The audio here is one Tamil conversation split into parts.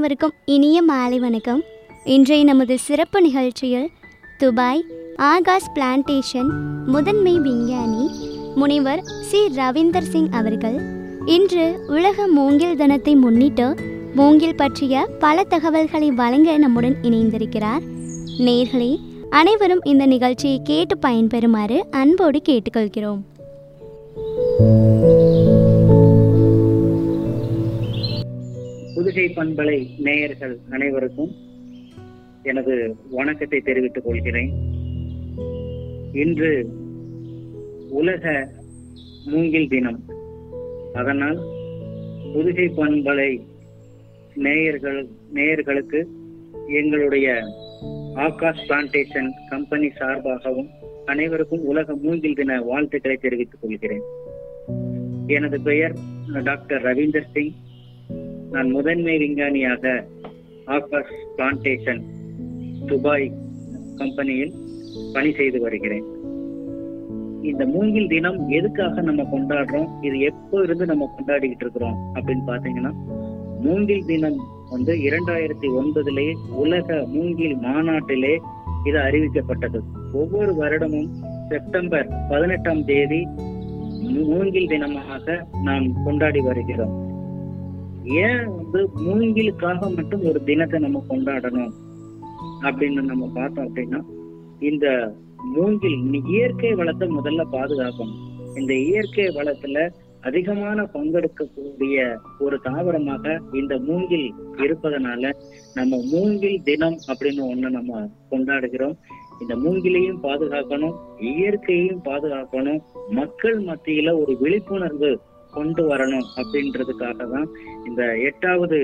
அனைவருக்கும் இனிய மாலை வணக்கம் இன்றைய நமது சிறப்பு நிகழ்ச்சியில் துபாய் ஆகாஷ் பிளான்டேஷன் முதன்மை விஞ்ஞானி முனைவர் சி ரவீந்தர் சிங் அவர்கள் இன்று உலக மூங்கில் தினத்தை முன்னிட்டு மூங்கில் பற்றிய பல தகவல்களை வழங்க நம்முடன் இணைந்திருக்கிறார் நேர்களே அனைவரும் இந்த நிகழ்ச்சியை கேட்டு பயன்பெறுமாறு அன்போடு கேட்டுக்கொள்கிறோம் புதுகை பண்பலை நேயர்கள் அனைவருக்கும் எனது வணக்கத்தை தெரிவித்துக் கொள்கிறேன் இன்று உலக மூங்கில் தினம் அதனால் புதுகை பண்பலை நேயர்கள் நேயர்களுக்கு எங்களுடைய ஆகாஷ் பிளான்டேஷன் கம்பெனி சார்பாகவும் அனைவருக்கும் உலக மூங்கில் தின வாழ்த்துக்களை தெரிவித்துக் கொள்கிறேன் எனது பெயர் டாக்டர் ரவீந்தர் சிங் நான் முதன்மை விஞ்ஞானியாக ஆகாஷ் பிளான்டேஷன் துபாய் கம்பெனியில் பணி செய்து வருகிறேன் இந்த மூங்கில் தினம் எதுக்காக நம்ம கொண்டாடுறோம் இது எப்போ இருந்து நம்ம கொண்டாடிக்கிட்டு இருக்கிறோம் அப்படின்னு பாத்தீங்கன்னா மூங்கில் தினம் வந்து இரண்டாயிரத்தி ஒன்பதிலே உலக மூங்கில் மாநாட்டிலே இது அறிவிக்கப்பட்டது ஒவ்வொரு வருடமும் செப்டம்பர் பதினெட்டாம் தேதி மூங்கில் தினமாக நாம் கொண்டாடி வருகிறோம் ஏன் வந்து மூங்கிலுக்காக மட்டும் ஒரு தினத்தை நம்ம கொண்டாடணும் அப்படின்னு நம்ம பார்த்தோம் அப்படின்னா இந்த மூங்கில் இயற்கை வளத்தை முதல்ல பாதுகாக்கணும் இந்த இயற்கை வளத்துல அதிகமான பங்கெடுக்கக்கூடிய ஒரு தாவரமாக இந்த மூங்கில் இருப்பதனால நம்ம மூங்கில் தினம் அப்படின்னு ஒண்ணு நம்ம கொண்டாடுகிறோம் இந்த மூங்கிலையும் பாதுகாக்கணும் இயற்கையையும் பாதுகாக்கணும் மக்கள் மத்தியில ஒரு விழிப்புணர்வு கொண்டு வரணும் அப்படின்றதுக்காக தான் இந்த எட்டாவது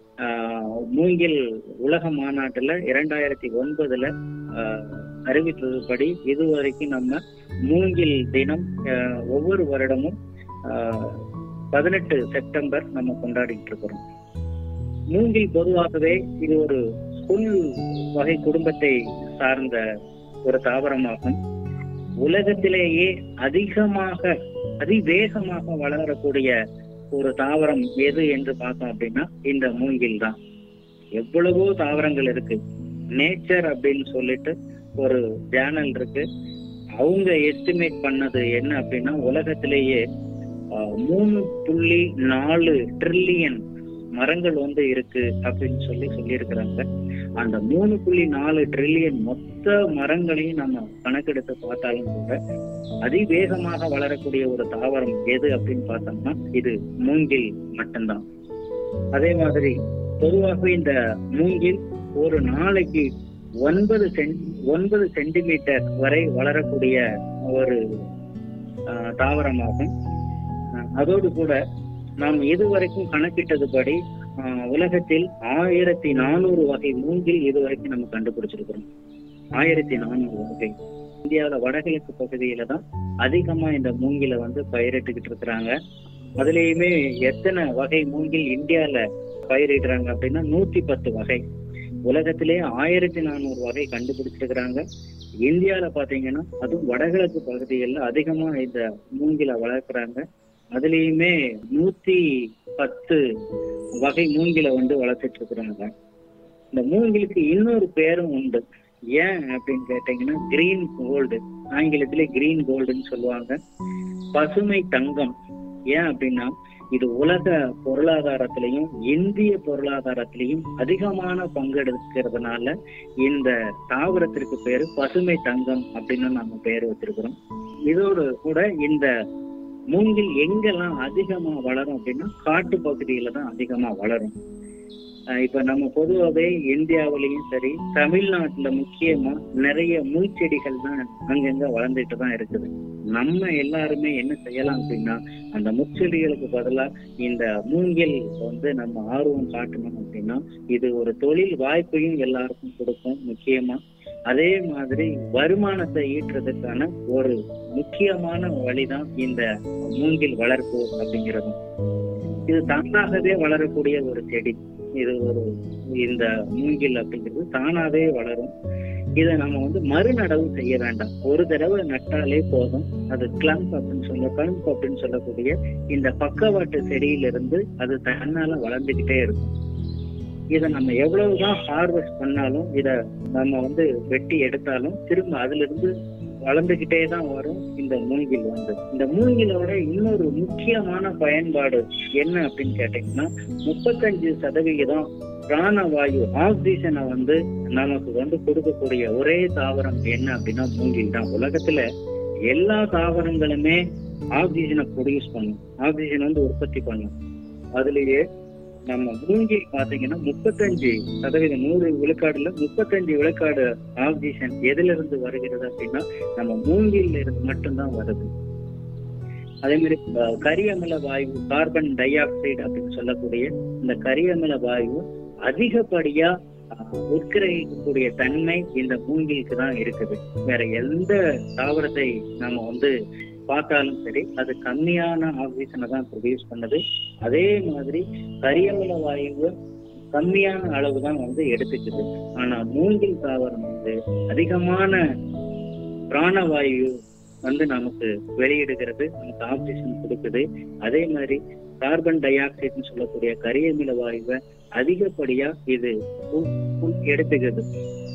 மூங்கில் உலக மாநாட்டுல இரண்டாயிரத்தி ஒன்பதுல அறிவித்ததுபடி இதுவரைக்கும் நம்ம மூங்கில் தினம் ஒவ்வொரு வருடமும் பதினெட்டு செப்டம்பர் நம்ம கொண்டாடிட்டு இருக்கிறோம் மூங்கில் பொதுவாகவே இது ஒரு புல் வகை குடும்பத்தை சார்ந்த ஒரு தாவரமாகும் உலகத்திலேயே அதிகமாக அதிவேகமாக வளரக்கூடிய ஒரு தாவரம் எது என்று பார்த்தோம் அப்படின்னா இந்த மூங்கில் தான் எவ்வளவோ தாவரங்கள் இருக்கு நேச்சர் அப்படின்னு சொல்லிட்டு ஒரு சேனல் இருக்கு அவங்க எஸ்டிமேட் பண்ணது என்ன அப்படின்னா உலகத்திலேயே மூணு புள்ளி நாலு ட்ரில்லியன் மரங்கள் வந்து இருக்கு அப்படின்னு சொல்லி சொல்லியிருக்கிறாங்க அந்த மூணு புள்ளி நாலு ட்ரில்லியன் மொத்த மரங்களையும் நம்ம கணக்கெடுத்து பார்த்தாலும் கூட அதிவேகமாக வளரக்கூடிய ஒரு தாவரம் எது அப்படின்னு பார்த்தோம்னா இது மூங்கில் மட்டும்தான் அதே மாதிரி பொதுவாக இந்த மூங்கில் ஒரு நாளைக்கு ஒன்பது சென் ஒன்பது சென்டிமீட்டர் வரை வளரக்கூடிய ஒரு தாவரமாகும் அதோடு கூட நாம் இதுவரைக்கும் கணக்கிட்டதுபடி உலகத்தில் ஆயிரத்தி நானூறு வகை மூங்கில் இதுவரைக்கும் நம்ம கண்டுபிடிச்சிருக்கிறோம் ஆயிரத்தி நானூறு வகை இந்தியாவில வடகிழக்கு பகுதியில தான் அதிகமா இந்த மூங்கில வந்து பயிரிட்டுக்கிட்டு இருக்கிறாங்க அதுலயுமே எத்தனை வகை மூங்கில் இந்தியால பயிரிடுறாங்க அப்படின்னா நூத்தி பத்து வகை உலகத்திலே ஆயிரத்தி நானூறு வகை கண்டுபிடிச்சிருக்கிறாங்க இந்தியால பாத்தீங்கன்னா அதுவும் வடகிழக்கு பகுதிகளில் அதிகமா இந்த மூங்கில வளர்க்குறாங்க அதுலயுமே நூத்தி பத்து வகை மூங்கில வந்து வளர்த்துட்டு இருக்கிறாங்க இந்த மூங்கிலுக்கு இன்னொரு பேரும் உண்டு ஏன் அப்படின்னு கேட்டீங்கன்னா கிரீன் கோல்டு ஆங்கிலத்திலே கிரீன் கோல்டுன்னு சொல்லுவாங்க பசுமை தங்கம் ஏன் அப்படின்னா இது உலக பொருளாதாரத்திலையும் இந்திய பொருளாதாரத்திலையும் அதிகமான பங்கெடுக்கிறதுனால இந்த தாவரத்திற்கு பேரு பசுமை தங்கம் அப்படின்னு நம்ம பேர் வச்சிருக்கிறோம் இதோடு கூட இந்த மூங்கில் எங்கெல்லாம் அதிகமா வளரும் அப்படின்னா காட்டு பகுதியில தான் அதிகமா வளரும் இப்ப நம்ம பொதுவாகவே இந்தியாவிலையும் சரி தமிழ்நாட்டுல முக்கியமா நிறைய முள்செடிகள் தான் அங்கங்க வளர்ந்துட்டு தான் இருக்குது நம்ம எல்லாருமே என்ன செய்யலாம் அப்படின்னா அந்த முச்செடிகளுக்கு பதிலா இந்த மூங்கில் வந்து நம்ம ஆர்வம் காட்டணும் அப்படின்னா இது ஒரு தொழில் வாய்ப்பையும் எல்லாருக்கும் கொடுக்கும் முக்கியமா அதே மாதிரி வருமானத்தை ஈட்டுறதுக்கான ஒரு முக்கியமான வழிதான் இந்த மூங்கில் வளர்ப்பு அப்படிங்கிறது இது தானாகவே வளரக்கூடிய ஒரு செடி இது ஒரு இந்த மூங்கில் அப்படிங்கிறது தானாவே வளரும் இதை நம்ம வந்து மறுநடவு செய்ய வேண்டாம் ஒரு தடவை நட்டாலே போதும் அது கிளம்ப் அப்படின்னு சொல்ல கிளம்ப் அப்படின்னு சொல்லக்கூடிய இந்த பக்கவாட்டு செடியிலிருந்து அது தன்னால வளர்ந்துகிட்டே இருக்கும் இதை நம்ம எவ்வளவுதான் ஹார்வெஸ்ட் பண்ணாலும் இத நம்ம வந்து வெட்டி எடுத்தாலும் திரும்ப அதுல இருந்து வளர்ந்துகிட்டே தான் வரும் இந்த மூங்கில் வந்து இந்த மூங்கிலோட இன்னொரு முக்கியமான பயன்பாடு என்ன அப்படின்னு கேட்டீங்கன்னா முப்பத்தஞ்சு சதவிகிதம் பிராணவாயு ஆக்சிஜனை வந்து நமக்கு வந்து கொடுக்கக்கூடிய ஒரே தாவரம் என்ன அப்படின்னா மூங்கில் தான் உலகத்துல எல்லா தாவரங்களுமே ஆக்சிஜனை ப்ரொடியூஸ் பண்ணும் ஆக்சிஜன் வந்து உற்பத்தி பண்ணும் அதுலயே நம்ம மூங்கில் பாத்தீங்கன்னா முப்பத்தஞ்சு சதவீதம் நூறு விழுக்காடுல முப்பத்தஞ்சு விழுக்காடு ஆக்சிஜன் எதுல இருந்து வருகிறது அப்படின்னா நம்ம மூங்கில்ல இருந்து மட்டும்தான் வருது அதே மாதிரி அஹ், கரியமில வாயு கார்பன் டை ஆக்சைடு அப்படின்னு சொல்லக்கூடிய இந்த கரியமில வாயு அதிகப்படியா அஹ், உட்கிரகிக்கக்கூடிய தன்மை இந்த மூங்கிலுக்கு தான் இருக்குது வேற எந்த தாவரத்தை நம்ம வந்து பார்த்தாலும் சரி அது கம்மியான ஆக்சிஜனை தான் ப்ரொடியூஸ் பண்ணுது அதே மாதிரி கரியமில வாயுவை கம்மியான அளவு தான் வந்து எடுத்துக்குது ஆனா மூங்கில் தாவரம் வந்து அதிகமான பிராணவாயு வந்து நமக்கு வெளியிடுகிறது நமக்கு ஆக்சிஜன் கொடுக்குது அதே மாதிரி கார்பன் டை ஆக்சைடுன்னு சொல்லக்கூடிய கரியமில வாயுவை அதிகப்படியா இது உ- உ- எடுத்துக்குது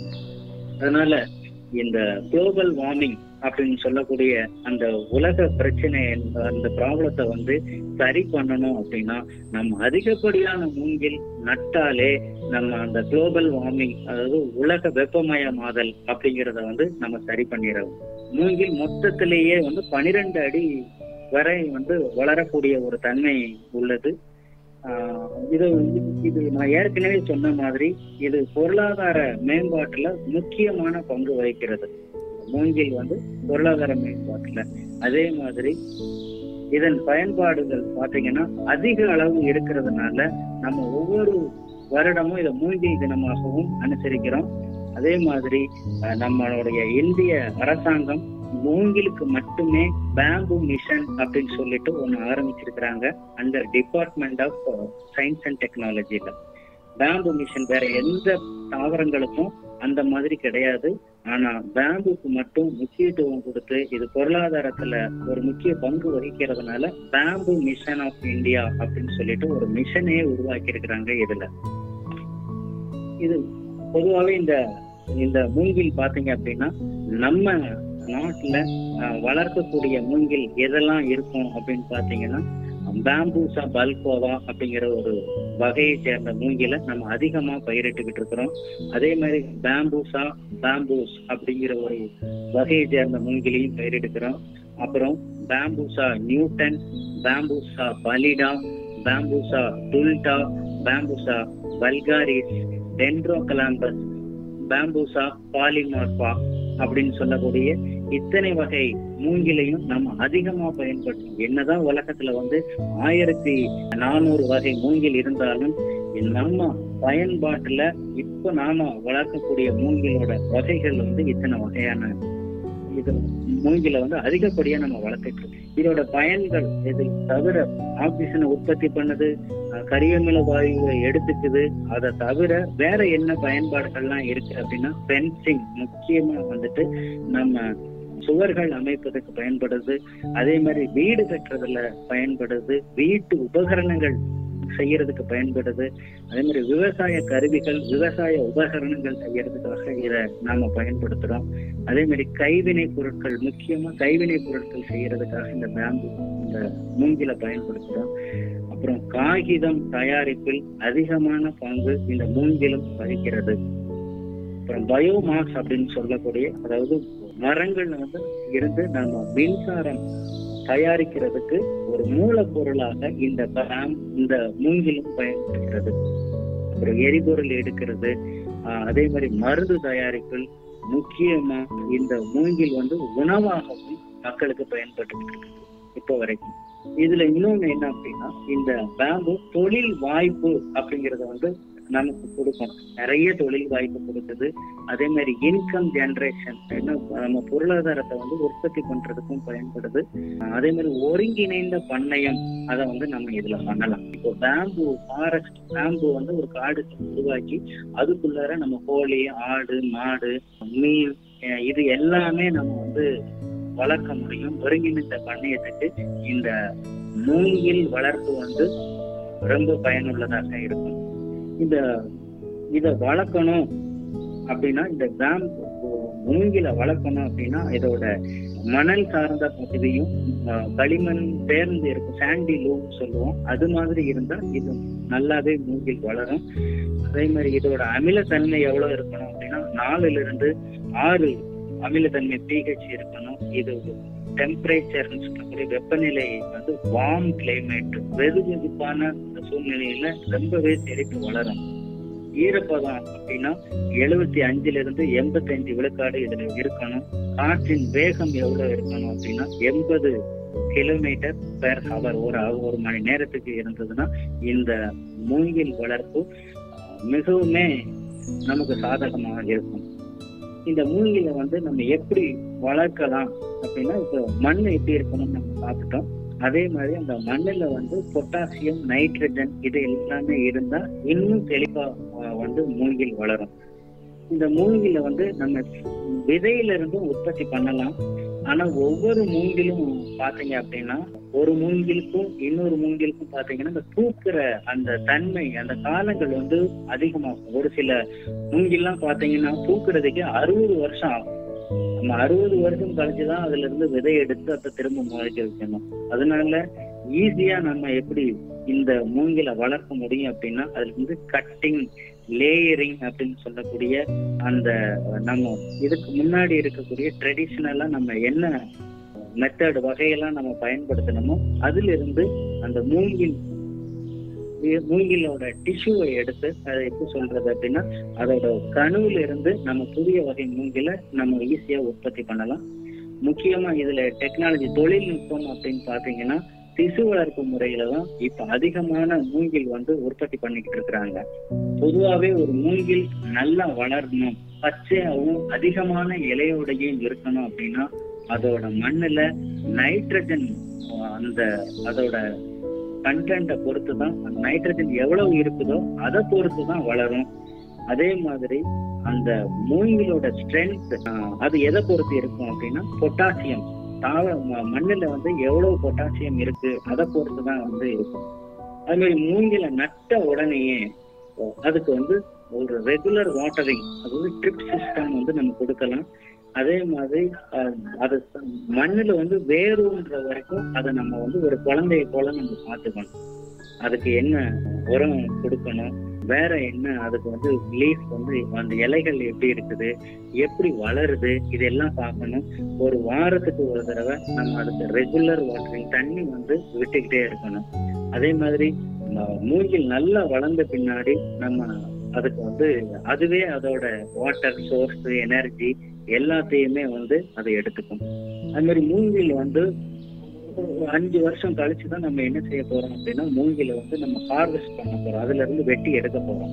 அதனால இந்த குளோபல் வார்மிங் அப்படின்னு சொல்லக்கூடிய அந்த உலக பிரச்சனை என்ற அந்த ப்ராப்ளத்தை வந்து சரி பண்ணணும் அப்படின்னா நம்ம அதிகப்படியான மூங்கில் நட்டாலே நம்ம அந்த குளோபல் வார்மிங் அதாவது உலக வெப்பமயமாதல் அப்படிங்கிறத வந்து நம்ம சரி பண்ணிடுறோம் மூங்கில் மொத்தத்திலேயே வந்து பனிரெண்டு அடி வரை வந்து வளரக்கூடிய ஒரு தன்மை உள்ளது ஆஹ் இது இது- இது நான் ஏற்கனவே சொன்ன மாதிரி இது பொருளாதார மேம்பாட்டுல முக்கியமான பங்கு வகிக்கிறது மூங்கில் வந்து பொருளாதார மேம்பாட்டுல அதே மாதிரி இதன் பயன்பாடுகள் பாத்தீங்கன்னா அதிக அளவு இருக்கிறதுனால நம்ம ஒவ்வொரு வருடமும் இதை மூங்கில் தினமாகவும் அனுசரிக்கிறோம் அதே மாதிரி அஹ், நம்மளுடைய இந்திய அரசாங்கம் மூங்கிலுக்கு மட்டுமே பேம்பு மிஷன் அப்படின்னு சொல்லிட்டு ஒண்ணு ஆரம்பிச்சிருக்கிறாங்க அந்த டிபார்ட்மெண்ட் ஆஃப் சயின்ஸ் அண்ட் டெக்னாலஜில பேம்பு மிஷன் வேற எந்த தாவரங்களுக்கும் அந்த மாதிரி கிடையாது ஆனா பேம்புக்கு மட்டும் முக்கியத்துவம் கொடுத்து இது பொருளாதாரத்துல ஒரு முக்கிய பங்கு வகிக்கிறதுனால பேம்பு மிஷன் ஆஃப் இந்தியா அப்படின்னு சொல்லிட்டு ஒரு மிஷனே உருவாக்கி இருக்கிறாங்க இதுல இது பொதுவாகவே இந்த இந்த மூங்கில் பாத்தீங்க அப்படின்னா நம்ம நாட்டுல அஹ், வளர்க்கக்கூடிய மூங்கில் எதெல்லாம் இருக்கும் அப்படின்னு பாத்தீங்கன்னா பேம்பூசா பல்கோவா அப்படிங்கிற ஒரு வகையை சேர்ந்த மூங்கில நம்ம அதிகமா பயிரிட்டுக்கிட்டு இருக்கிறோம் அதே மாதிரி பேம்பூசா பேம்பூஸ் அப்படிங்கிற ஒரு வகையை சேர்ந்த மூங்கிலையும் பயிரிடுக்கிறோம் அப்புறம் பேம்பூசா நியூட்டன் பேம்பூசா பலிடா பேம்பூசா டுல்டா பேம்பூசா வல்காரிஸ் டென்ட்ரோகலாம்பஸ் பேம்பூசா பாலிமார்பா அப்படின்னு சொல்லக்கூடிய இத்தனை வகை மூங்கிலையும் நம்ம அதிகமா பயன்படுத்தும் என்னதான் உலகத்துல வந்து ஆயிரத்தி நானூறு வகை மூங்கில் இருந்தாலும் நம்ம பயன்பாட்டுல இப்ப நாம வளர்க்கக்கூடிய மூங்கிலோட வகைகள் வந்து இத்தனை வகையான இது மூங்கில வந்து அதிகப்படியா நம்ம வளர்த்துட்டு இருக்கோம் இதோட பயன்கள் இது தவிர ஆக்சிஜனை உற்பத்தி பண்ணுது அஹ் கரியமில வாயுவை எடுத்துக்குது அதை தவிர வேற என்ன பயன்பாடுகள்லாம் இருக்கு அப்படின்னா ஃபென்சிங் முக்கியமா வந்துட்டு நம்ம சுவர்கள் அமைப்பதற்கு பயன்படுது அதே மாதிரி வீடு கட்டுறதுல பயன்படுது வீட்டு உபகரணங்கள் செய்யறதுக்கு பயன்படுது அதே மாதிரி விவசாய கருவிகள் விவசாய உபகரணங்கள் செய்யறதுக்காக இதை நாம பயன்படுத்துறோம் அதே மாதிரி கைவினை பொருட்கள் முக்கியமா கைவினை பொருட்கள் செய்யறதுக்காக இந்த பேம்பு இந்த மூங்கில பயன்படுத்துறோம் அப்புறம் காகிதம் தயாரிப்பில் அதிகமான பங்கு இந்த மூங்கிலும் வகிக்கிறது அப்புறம் பயோமாஸ் அப்படின்னு சொல்லக்கூடிய அதாவது மரங்கள் வந்து இருந்து நம்ம மின்சாரம் தயாரிக்கிறதுக்கு ஒரு மூலப்பொருளாக இந்த பாம் இந்த மூங்கிலும் பயன்படுகிறது அப்புறம் எரிபொருள் எடுக்கிறது ஆஹ் அதே மாதிரி மருந்து தயாரிப்பில் முக்கியமா இந்த மூங்கில் வந்து உணவாகவும் மக்களுக்கு பயன்பட்டு இருக்கு இப்போ வரைக்கும் இதுல இன்னொன்னு என்ன அப்படின்னா இந்த பேம்பு தொழில் வாய்ப்பு அப்படிங்கறத வந்து நமக்கு கொடுக்கும் நிறைய தொழில் வாய்ப்பு கொடுக்குது அதே மாதிரி இன்கம் ஜெனரேஷன் என்ன நம்ம பொருளாதாரத்தை வந்து உற்பத்தி பண்றதுக்கும் பயன்படுது அஹ் அதே மாதிரி ஒருங்கிணைந்த பண்ணையம் அதை வந்து நம்ம இதுல பண்ணலாம் இப்போ பேம்பு ஃபாரஸ்ட் பேம்பு வந்து ஒரு காடு உருவாக்கி அதுக்குள்ளார நம்ம கோழி ஆடு மாடு மீன் அஹ் இது எல்லாமே நம்ம வந்து வளர்க்க முடியும் ஒருங்கிணைந்த பண்ணையத்துக்கு இந்த மூங்கில் வளர்ப்பு வந்து ரொம்ப பயனுள்ளதாக இருக்கும் இந்த இத வளர்க்கணும் அப்படின்னா இந்த பேம்பு மூங்கில வளர்க்கணும் அப்படின்னா இதோட மணல் சார்ந்த பகுதியும் அஹ், களிமண் சேர்ந்து இருக்கும் சாண்டி லூம் சொல்லுவோம் அது மாதிரி இருந்தா இது நல்லாவே மூங்கில் வளரும் அதே மாதிரி இதோட அமிலத்தன்மை எவ்வளவு இருக்கணும் அப்படின்னா நாலுல இருந்து ஆறு அமிலத்தன்மை பிஹெச் இருக்கணும் இது டெம்பரேச்சர் சொல்லக்கூடிய வெப்பநிலை வந்து வார்ம் கிளைமேட் வெது வெதுப்பான இந்த சூழ்நிலையில ரொம்பவே செழிப்பு வளரும் ஈரப்பதம் அப்படின்னா எழுபத்தி அஞ்சுல இருந்து எண்பத்தி அஞ்சு விழுக்காடு இதுல இருக்கணும் காற்றின் வேகம் எவ்வளவு இருக்கணும் அப்படின்னா எண்பது கிலோமீட்டர் பெர் ஹவர் ஒரு hour- ஒரு மணி நேரத்துக்கு இருந்ததுன்னா இந்த மூங்கில் வளர்ப்பு அஹ், மிகவுமே நமக்கு சாதகமாக இருக்கும் இந்த மூங்கிலை வந்து நம்ம எப்படி வளர்க்கலாம் அப்படின்னா இப்போ மண் எப்படி இருக்கணும்னு நம்ம பார்த்துட்டோம் அதே மாதிரி அந்த மண்ணுல வந்து பொட்டாசியம் நைட்ரஜன் இது எல்லாமே இருந்தா இன்னும் தெளிவா அஹ், வந்து மூங்கில் வளரும் இந்த மூங்கில வந்து நம்ம விதையில இருந்தும் உற்பத்தி பண்ணலாம் ஆனா ஒவ்வொரு மூங்கிலும் பாத்தீங்க அப்படின்னா ஒரு மூங்கிலுக்கும் இன்னொரு மூங்கிலுக்கும் பாத்தீங்கன்னா இந்த பூக்கிற அந்த தன்மை அந்த காலங்கள் வந்து அதிகமாகும் ஒரு சில மூங்கில்லாம் பாத்தீங்கன்னா பூக்கிறதுக்கு அறுபது வருஷம் ஆகும் நம்ம அறுபது வருஷம் கழிச்சுதான் அதுல இருந்து விதை எடுத்து அதை திரும்ப முளைக்க வைக்கணும் அதனால ஈஸியா நம்ம எப்படி இந்த மூங்கில வளர்க்க முடியும் அப்படின்னா அதுல இருந்து கட்டிங் லேயரிங் அப்படின்னு சொல்லக்கூடிய அந்த நம்ம இதுக்கு முன்னாடி இருக்கக்கூடிய ட்ரெடிஷ்னலா நம்ம என்ன மெத்தட் வகையெல்லாம் நம்ம பயன்படுத்தணுமோ அதுல இருந்து அந்த மூங்கில் இ- மூங்கிலோட டிஷ்யூவை எடுத்து அதை எப்படி சொல்றது அப்படின்னா அதோட கணுவுல இருந்து நம்ம புதிய வகை மூங்கில நம்ம ஈஸியா உற்பத்தி பண்ணலாம் முக்கியமா இதுல டெக்னாலஜி தொழில்நுட்பம் அப்படின்னு பாத்தீங்கன்னா திசு வளர்ப்பு முறையில தான் இப்ப அதிகமான மூங்கில் வந்து உற்பத்தி பண்ணிக்கிட்டு இருக்கிறாங்க பொதுவாவே ஒரு மூங்கில் நல்லா வளரணும் பச்சையாவும் அதிகமான இலையோடையும் இருக்கணும் அப்படின்னா அதோட மண்ணுல நைட்ரஜன் அந்த அதோட கண்டென்ட்டை பொறுத்து தான் நைட்ரஜன் எவ்வளவு இருக்குதோ அதை பொறுத்து தான் வளரும் அதே மாதிரி அந்த மூங்கிலோட ஸ்ட்ரென்த் அது எதை பொறுத்து இருக்கும் அப்படின்னா பொட்டாசியம் தாவ ம- மண்ணுல வந்து எவ்வளவு பொட்டாசியம் இருக்கு அதை பொறுத்து தான் வந்து இருக்கும் அதே மாதிரி மூங்கில நட்ட உடனேயே அஹ், அதுக்கு வந்து ஒரு ரெகுலர் வாட்டரிங் அதாவது ட்ரிப் சிஸ்டம் வந்து நம்ம கொடுக்கலாம் அதே மாதிரி அஹ், அது ச- மண்ணுல வந்து வேறுன்ற வரைக்கும் அதை நம்ம வந்து ஒரு குழந்தைய போல நம்ம பார்த்துக்கணும் அதுக்கு என்ன உரம் கொடுக்கணும் வேற என்ன அதுக்கு வந்து லீஃப் வந்து அந்த இலைகள் எப்படி இருக்குது எப்படி வளருது இதெல்லாம் பார்க்கணும் ஒரு வாரத்துக்கு ஒரு தடவை நம்ம அதுக்கு ரெகுலர் வாட்டரிங் தண்ணி வந்து விட்டுக்கிட்டே இருக்கணும் அதே மாதிரி ம- மூங்கில் நல்லா வளர்ந்த பின்னாடி நம்ம அதுக்கு வந்து அதுவே அதோட வாட்டர் சோர்ஸ் எனர்ஜி எல்லாத்தையுமே வந்து அதை எடுத்துக்கும் அது மாதிரி மூங்கில் வந்து ஒரு அஞ்சு வருஷம் கழிச்சு தான் நம்ம என்ன செய்ய போறோம் அப்படின்னா மூங்கில வந்து நம்ம ஹார்வெஸ்ட் பண்ண போறோம் அதுல இருந்து வெட்டி எடுக்க போறோம்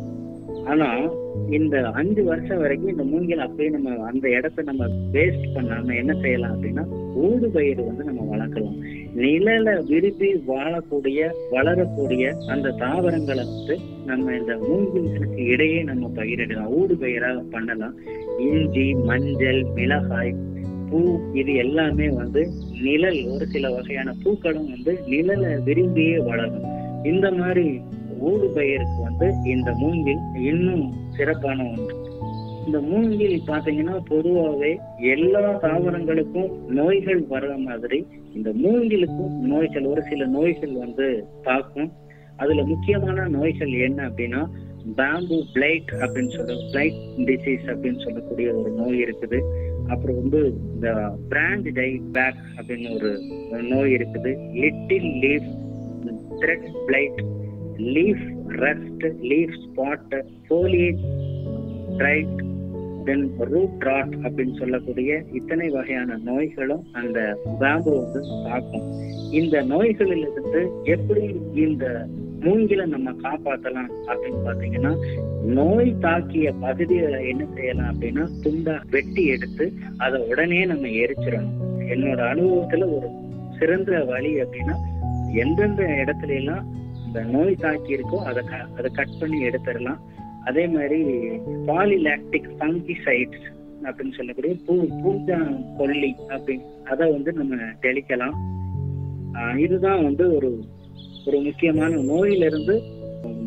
ஆனா இந்த அஞ்சு வருஷம் வரைக்கும் இந்த மூங்கில் அப்படியே நம்ம அந்த இடத்த நம்ம வேஸ்ட் பண்ணாம என்ன செய்யலாம் அப்படின்னா ஊடு பயிர் வந்து நம்ம வளர்க்கலாம் நிழல விரும்பி வாழக்கூடிய வளரக்கூடிய அந்த தாவரங்களை வந்து நம்ம இந்த மூங்கில்களுக்கு இடையே நம்ம பயிரிடலாம் ஊடு பயிராக பண்ணலாம் இஞ்சி மஞ்சள் மிளகாய் பூ இது எல்லாமே வந்து நிழல் ஒரு சில வகையான பூக்களும் வந்து நிழலை விரும்பியே வளரும் இந்த மாதிரி ஊடு பயிருக்கு வந்து இந்த மூங்கில் இன்னும் சிறப்பான ஒன்று இந்த மூங்கில் பாத்தீங்கன்னா பொதுவாகவே எல்லா தாவரங்களுக்கும் நோய்கள் வர்ற மாதிரி இந்த மூங்கிலுக்கும் நோய்கள் ஒரு சில நோய்கள் வந்து தாக்கும் அதுல முக்கியமான நோய்கள் என்ன அப்படின்னா பேம்பு பிளைட் அப்படின்னு சொல்ற பிளைட் டிசீஸ் அப்படின்னு சொல்லக்கூடிய ஒரு நோய் இருக்குது அப்புறம் வந்து இந்த பிராண்ட் டை பேக் அப்படின்னு ஒரு ஒரு நோய் இருக்குது little leaf thread blight leaf rust leaf spot foliage dried then root rot அப்படின்னு சொல்லக்கூடிய இத்தனை வகையான நோய்களும் அந்த பேம்பு வந்து தாக்கும் இந்த நோய்களிலிருந்து எப்படி இந்த மூங்கில நம்ம காப்பாத்தலாம் அப்படின்னு பாத்தீங்கன்னா நோய் தாக்கிய பகுதிகளை என்ன செய்யலாம் அப்படின்னா துண்டா வெட்டி எடுத்து அதை உடனே நம்ம எரிச்சிடணும் என்னோட அனுபவத்துல ஒரு சிறந்த வழி அப்படின்னா எந்தெந்த இடத்துல எல்லாம் இந்த நோய் தாக்கி இருக்கோ அதை க- அதை கட் பண்ணி எடுத்துடலாம் அதே மாதிரி பாலிலாக்டிக் ஃபங்கிசைட்ஸ் அப்படின்னு சொல்லக்கூடிய பூ பூஜா கொல்லி அப்படி அதை வந்து நம்ம தெளிக்கலாம் ஆஹ் இதுதான் வந்து ஒரு ஒரு முக்கியமான நோயிலிருந்து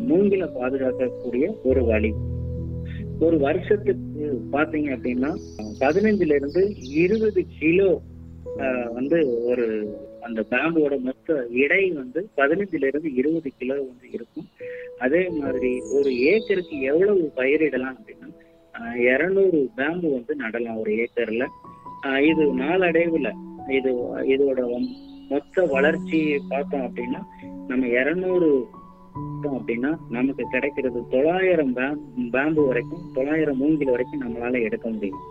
மூங்கில பாதுகாக்கக்கூடிய ஒரு வழி ஒரு வருஷத்துக்கு பாத்தீங்க அப்படின்னா பதினஞ்சுல இருந்து இருபது கிலோ ஆஹ், வந்து ஒரு அந்த பேம்போட மொத்த எடை வந்து பதினஞ்சுல இருந்து இருபது கிலோ வந்து இருக்கும் அதே மாதிரி ஒரு ஏக்கருக்கு எவ்வளவு பயிரிடலாம் அப்படின்னா இருநூறு பேம்பு வந்து நடலாம் ஒரு ஏக்கர்ல ஆஹ், இது நாளடைவுல இது இதோட மொத்த வளர்ச்சி பார்த்தோம் அப்படின்னா நம்ம இருநூறு அப்படின்னா நமக்கு கிடைக்கிறது தொள்ளாயிரம் பேம்பு வரைக்கும் தொள்ளாயிரம் மூங்கில் வரைக்கும் நம்மளால எடுக்க முடியும்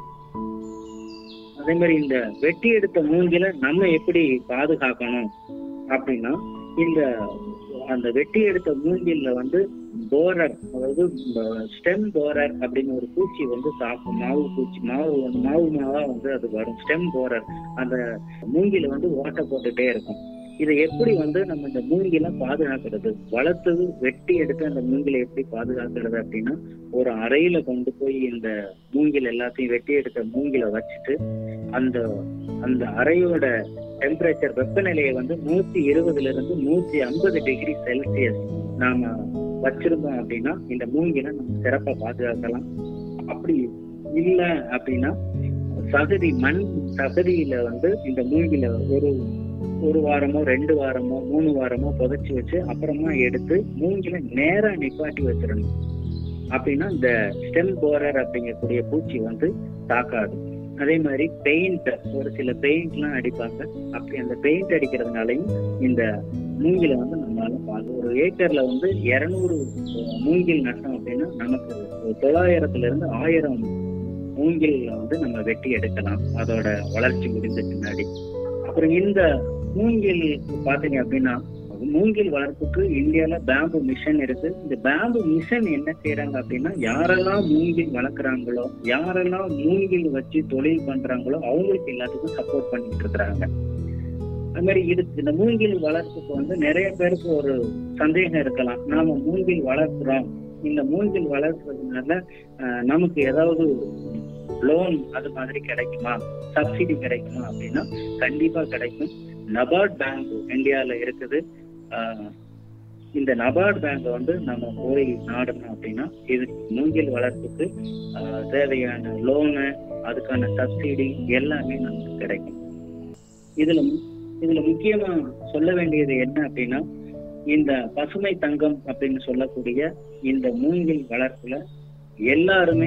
அதே மாதிரி இந்த வெட்டி எடுத்த மூங்கில நம்ம எப்படி பாதுகாக்கணும் அப்படின்னா இந்த அந்த வெட்டி எடுத்த மூங்கில்ல வந்து போரர் அதாவது ஸ்டெம் போரர் அப்படின்னு ஒரு பூச்சி வந்து சாப்பிடும் மாவு பூச்சி மாவு வந்து மாவு மாவா வந்து அது வரும் ஸ்டெம் போரர் அந்த மூங்கில வந்து ஓட்டை போட்டுட்டே இருக்கும் இதை எப்படி வந்து நம்ம இந்த மூங்கில பாதுகாக்கிறது வளர்த்தது வெட்டி எடுத்து அந்த மூங்கில எப்படி பாதுகாக்கிறது அப்படின்னா ஒரு அறையில கொண்டு போய் இந்த மூங்கில் எல்லாத்தையும் வெட்டி எடுத்த மூங்கில வச்சுட்டு அந்த அந்த அறையோட டெம்பரேச்சர் வெப்பநிலையை வந்து நூத்தி இருபதுல இருந்து நூத்தி ஐம்பது டிகிரி செல்சியஸ் நாம வச்சிருந்தோம் அப்படின்னா இந்த மூங்கிலை நம்ம சிறப்பா பாதுகாக்கலாம் அப்படி இல்ல அப்படின்னா சகதி மண் சகதியில வந்து இந்த மூங்கில ஒரு ஒரு வாரமோ ரெண்டு வாரமோ மூணு வாரமோ புதைச்சு வச்சு அப்புறமா எடுத்து மூங்கில நேரா நிப்பாட்டி வச்சிடணும் அப்படின்னா இந்த ஸ்டெம் போரர் அப்படிங்கக்கூடிய பூச்சி வந்து தாக்காது அதே மாதிரி பெயிண்ட் ஒரு சில பெயிண்ட் எல்லாம் அடிப்பாங்க அப்படி அந்த பெயிண்ட் அடிக்கிறதுனாலையும் இந்த மூங்கில வந்து நம்மளால பார்க்க ஒரு ஏக்கர்ல வந்து இருநூறு மூங்கில் நட்டோம் அப்படின்னா நமக்கு ஒரு தொள்ளாயிரத்துல இருந்து ஆயிரம் மூங்கில் வந்து நம்ம வெட்டி எடுக்கலாம் அதோட வளர்ச்சி முடிந்த பின்னாடி அப்புறம் இந்த மூங்கில் பாத்தீங்க அப்படின்னா மூங்கில் வளர்ப்புக்கு இந்தியால பேம்பு மிஷன் இருக்கு இந்த பேம்பு மிஷன் என்ன செய்யறாங்க அப்படின்னா யாரெல்லாம் மூங்கில் வளர்க்குறாங்களோ யாரெல்லாம் மூங்கில் வச்சு தொழில் பண்றாங்களோ அவங்களுக்கு எல்லாத்துக்கும் சப்போர்ட் பண்ணிட்டு இருக்கிறாங்க அது மாதிரி இதுக்கு இந்த மூங்கில் வளர்ப்புக்கு வந்து நிறைய பேருக்கு ஒரு சந்தேகம் இருக்கலாம் நாம மூங்கில் வளர்க்குறோம் இந்த மூங்கில் வளர்க்கறதுனால அஹ், நமக்கு ஏதாவது லோன் அது மாதிரி கிடைக்குமா சப்சிடி கிடைக்குமா அப்படின்னா கண்டிப்பா கிடைக்கும் நபார்ட் பேங்க் இந்தியால இருக்குது ஆஹ் இந்த நபார்ட் பேங்க் வந்து நம்ம போய் நாடணும் அப்படின்னா இது மூங்கில் வளர்ப்புக்கு ஆஹ் தேவையான லோனு அதுக்கான சப்சிடி எல்லாமே நமக்கு கிடைக்கும் இதுல மு- இதுல முக்கியமா சொல்ல வேண்டியது என்ன அப்படின்னா இந்த பசுமை தங்கம் அப்படின்னு சொல்லக்கூடிய இந்த மூங்கில் வளர்ப்புல எல்லாருமே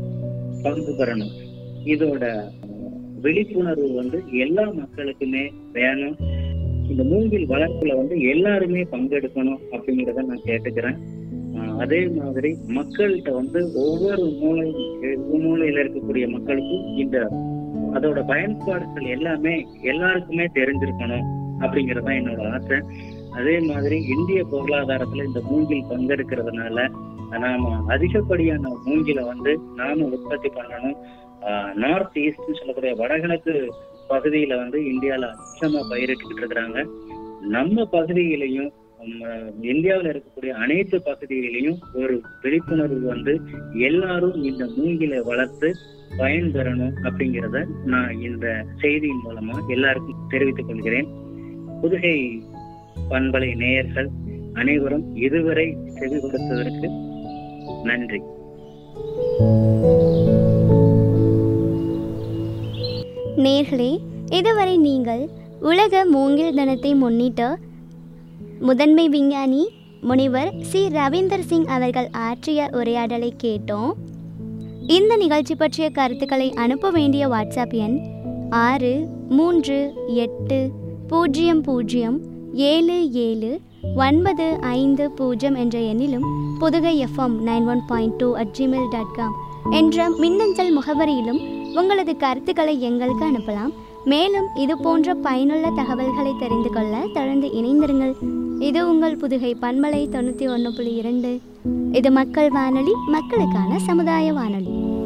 பங்கு பெறணும் இதோட விழிப்புணர்வு வந்து எல்லா மக்களுக்குமே வேணும் இந்த மூங்கில் வளர்ப்புல வந்து எல்லாருமே பங்கெடுக்கணும் அப்படிங்கிறத நான் கேட்டுக்கிறேன் ஆஹ் அதே மாதிரி மக்கள்கிட்ட வந்து ஒவ்வொரு மூலை மூலையில இருக்கக்கூடிய மக்களுக்கும் இந்த அதோட பயன்பாடுகள் எல்லாமே எல்லாருக்குமே தெரிஞ்சிருக்கணும் அப்படிங்கறதுதான் என்னோட ஆசை அதே மாதிரி இந்திய பொருளாதாரத்துல இந்த மூங்கில் பங்கெடுக்கிறதுனால நாம அதிகப்படியான மூங்கில வந்து நாம உற்பத்தி பண்ணணும் நார்த் ஈஸ்ட்னு சொல்லக்கூடிய வடகிழக்கு பகுதியில வந்து இந்தியால அதிகமா பயிரிட்டுக்கிட்டு இருக்கிறாங்க நம்ம பகுதியிலையும் இந்தியாவில் இருக்கக்கூடிய அனைத்து பகுதிகளிலையும் ஒரு விழிப்புணர்வு வந்து எல்லாரும் இந்த மூங்கிலை வளர்த்து பயன்பெறணும் அப்படிங்கிறத நான் இந்த செய்தியின் மூலமா எல்லாருக்கும் தெரிவித்துக் கொள்கிறேன் புதுகை பண்பலை நேயர்கள் அனைவரும் இதுவரை செவி கொடுத்ததற்கு நன்றி நேர்களே இதுவரை நீங்கள் உலக மூங்கில் தினத்தை முன்னிட்டு முதன்மை விஞ்ஞானி முனிவர் சி ரவீந்தர் சிங் அவர்கள் ஆற்றிய உரையாடலை கேட்டோம் இந்த நிகழ்ச்சி பற்றிய கருத்துக்களை அனுப்ப வேண்டிய வாட்ஸ்அப் எண் ஆறு மூன்று எட்டு பூஜ்ஜியம் பூஜ்ஜியம் ஏழு ஏழு ஒன்பது ஐந்து பூஜ்ஜியம் என்ற எண்ணிலும் Pudugai FM nine one point two at Gmail dot com என்ற மின்னஞ்சல் முகவரியிலும் உங்களது கருத்துக்களை எங்களுக்கு அனுப்பலாம் மேலும் இது போன்ற பயனுள்ள தகவல்களை தெரிந்து கொள்ள தொடர்ந்து இணைந்திருங்கள் இது உங்கள் புதுகை பண்பலை தொண்ணூற்றி ஒன்று புள்ளி இரண்டு இது மக்கள் வானொலி மக்களுக்கான சமுதாய வானொலி